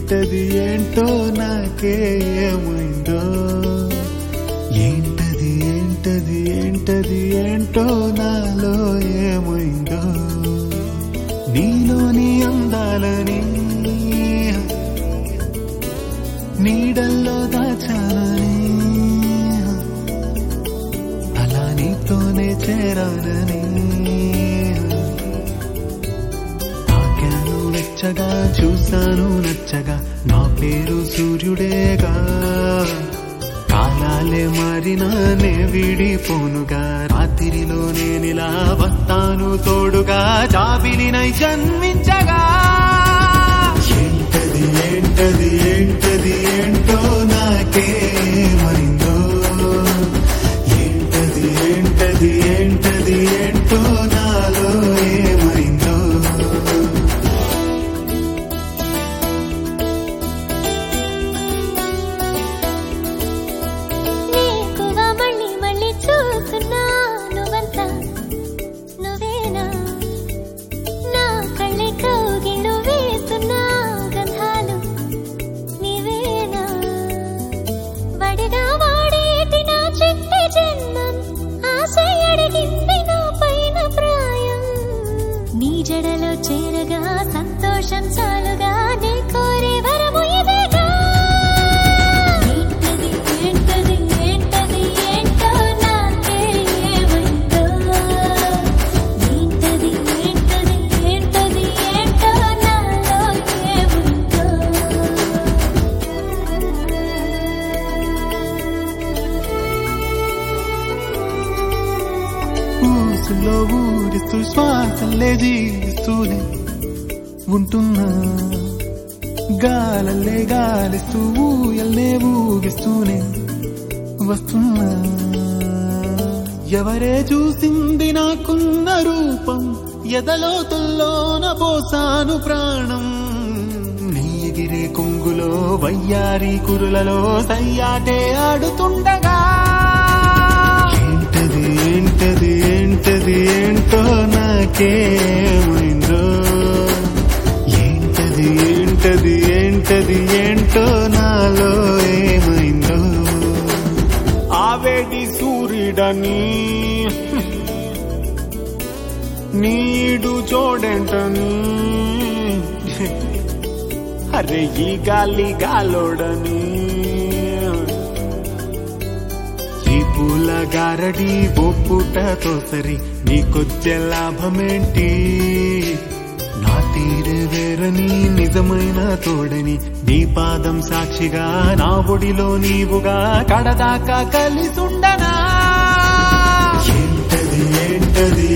ఏంటది ఏంటో నాకే ఏమైందో ఏంటది ఏంటది ఏంటది ఏంటో నాలో ఏమైందో నీలోని అందాలని నీడల్లో దాచాలని అలా నీతోనే చేరానని తాకాను వెచ్చగా చూశాను నచ్చగా నా పేరు సూర్యుడేగా కాలాలే మారినా నే విడిపోనుగా రాత్రిలో నేనిలా వస్తాను తోడుగా జాబిలినై జన్మించగా ఏంటది ఏంటది ఏంటది ఏంటో నాకేమైందో ఏంటది ఏంటది ఏంటది ఏంటో నాలో ఏమైందో నీకుగా మళ్ళీ మళ్ళీ చూస్తున్నా నువ్వంతా నువ్వేనా నా కళ్ళే కౌగిళ్ళు వేస్తున్నా గంధాలు నీవేనా వడిగా వాడేటి నా చిట్టి జన్మం ఆశ అడిగింది నా పైన ప్రాయం నీ జడలో చేరగా సంతోషం చాలుగా నే కోరే వరము ఇదేగా ఏంటది ఏంటది ఏంటది ఏంటో నాకే ఏమైందో ఏంటది ఏంటది ఏంటది ఏంటో నాలో ఏమైందో ఊసులో ఊరిస్తూ శ్వాసల్లే జీవిస్తూనే ఉంటున్నా గాలల్లే గాలిస్తూ ఊయల్లే ఊగిస్తూనే వస్తున్నా ఎవరే చూసింది నాకున్న రూపం ఎదలోతుల్లోన పోసాను ప్రాణం నీ ఎగిరే కొంగులో వయ్యారి కురులలో సయ్యాటే ఆడుతుండగా ఏంటది ఏంటది ఏంటది ఏంటో నాకేమైందో ఏంటది ఏంటది ఏంటది ఏంటో నాలో ఏమైందో ఆవేడి సూర్యుడని నీడు చూడంటని అరే ఈ గాలి గాలోడని ఈ పూల గారడి బొప్పుటతో సరి నీకొచ్చే లాభమేంటి నా తీరు వేరని నిజమైన తోడని నీ పాదం సాక్షిగా నా ఒడిలో నీవుగా కడదాకా కలిసుండనా ఏంటది ఏంటది